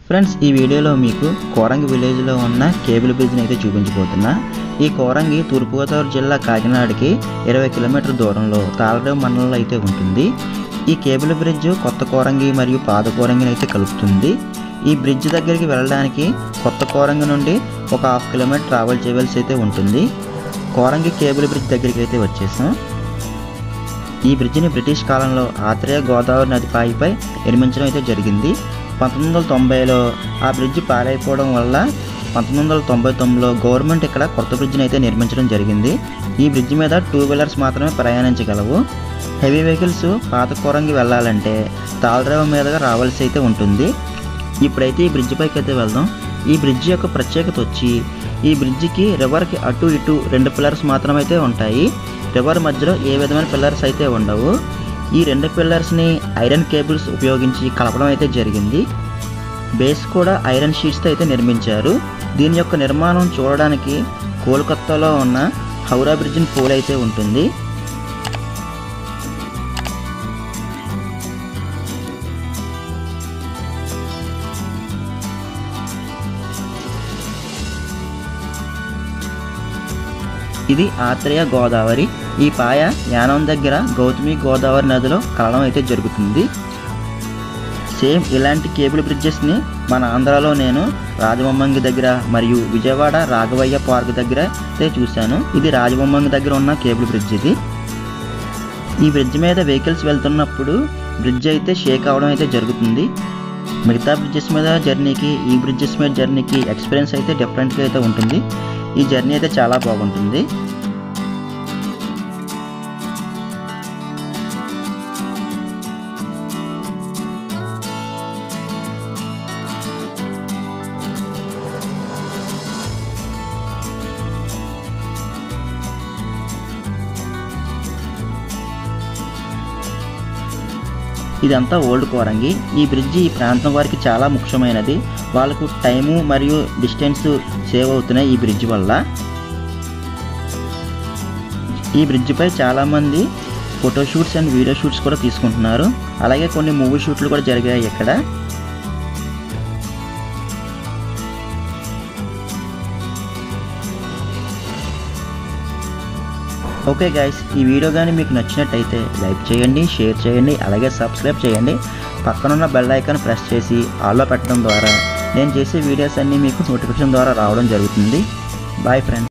friends ఈ వీడియోలో మీకు కోరంగి విలేజ్లో ఉన్న కేబుల్ బ్రిడ్జ్ని అయితే చూపించబోతున్నా ఈ కోరంగి తూర్పుగోదావరి జిల్లా కాకినాడకి ఇరవై కిలోమీటర్ల దూరంలో తాళరేవు మండలంలో అయితే ఉంటుంది ఈ కేబుల్ బ్రిడ్జ్ కొత్త కోరంగి మరియు పాత కోరంగిని అయితే కలుపుతుంది ఈ బ్రిడ్జ్ దగ్గరికి వెళ్ళడానికి కొత్త కోరంగి నుండి ఒక హాఫ్ కిలోమీటర్ ట్రావెల్ చేయవలసి అయితే ఉంటుంది కోరంగి కేబుల్ బ్రిడ్జ్ దగ్గరికి అయితే వచ్చేసాం ఈ బ్రిడ్జిని బ్రిటిష్ కాలంలో ఆత్రేయ గోదావరి నది పాయిపై నిర్మించడం అయితే జరిగింది పంతొమ్మిది వందల తొంభైలో ఆ బ్రిడ్జి పాడైపోవడం వల్ల పంతొమ్మిది వందల తొంభై తొమ్మిదిలో గవర్నమెంట్ ఇక్కడ కొత్త బ్రిడ్జిని అయితే నిర్మించడం జరిగింది ఈ బ్రిడ్జి మీద టూ వీలర్స్ మాత్రమే ప్రయాణించగలవు హెవీ వెహికల్స్ పాత కోరంగి వెళ్ళాలంటే తాళరేవ మీదుగా రావాల్సి అయితే ఉంటుంది ఇప్పుడైతే ఈ బ్రిడ్జి పైకి అయితే వెళ్దాం ఈ బ్రిడ్జి యొక్క ప్రత్యేకత వచ్చి ఈ బ్రిడ్జికి రివర్కి అటు ఇటు రెండు పిల్లర్స్ మాత్రమే అయితే ఉంటాయి రివర్ మధ్యలో ఏ విధమైన పిల్లర్స్ అయితే ఉండవు ఈ రెండు పిల్లర్స్ని ఐరన్ కేబుల్స్ ఉపయోగించి కలపడం అయితే జరిగింది బేస్ కూడా ఐరన్ షీట్స్తో అయితే నిర్మించారు దీని యొక్క నిర్మాణం చూడడానికి కోల్కత్తాలో ఉన్న హౌరా బ్రిడ్జిని పోల్ అయితే ఉంటుంది ఇది ఆత్రేయ గోదావరి ఈ పాయ యానం దగ్గర గౌతమి గోదావరి నదిలో కలవడం అయితే జరుగుతుంది సేమ్ ఇలాంటి కేబుల్ బ్రిడ్జెస్ని మన ఆంధ్రాలో నేను రాజబొమ్మంగి దగ్గర మరియు విజయవాడ రాఘవయ్య పార్క్ దగ్గర అయితే చూశాను ఇది రాజబొమ్మంగి దగ్గర ఉన్న కేబుల్ బ్రిడ్జ్ ఇది ఈ బ్రిడ్జ్ మీద వెహికల్స్ వెళ్తున్నప్పుడు బ్రిడ్జ్ అయితే షేక్ అవడం అయితే జరుగుతుంది మిగతా బ్రిడ్జెస్ మీద జర్నీకి ఈ బ్రిడ్జెస్ మీద జర్నీకి ఎక్స్పీరియన్స్ అయితే డిఫరెంట్గా అయితే ఉంటుంది ఈ జర్నీ అయితే చాలా బాగుంటుంది ఇదంతా ఓల్డ్ కోరంగి ఈ బ్రిడ్జి ఈ ప్రాంతం వారికి చాలా ముఖ్యమైనది వాళ్ళకు టైము మరియు డిస్టెన్స్ సేవ్ అవుతున్నాయి ఈ బ్రిడ్జ్ వల్ల ఈ బ్రిడ్జిపై చాలామంది photo shoots and video shoots కూడా తీసుకుంటున్నారు అలాగే కొన్ని మూవీ షూట్లు కూడా జరిగాయి ఇక్కడ ఓకే గైస్ ఈ వీడియో కానీ మీకు నచ్చినట్టయితే లైక్ చేయండి షేర్ చేయండి అలాగే సబ్స్క్రైబ్ చేయండి పక్కనున్న బెల్ ఐకాన్ ప్రెస్ చేసి ఆల్లో పెట్టడం ద్వారా నేను చేసే వీడియోస్ అన్నీ మీకు నోటిఫికేషన్ ద్వారా రావడం జరుగుతుంది బాయ్ ఫ్రెండ్స్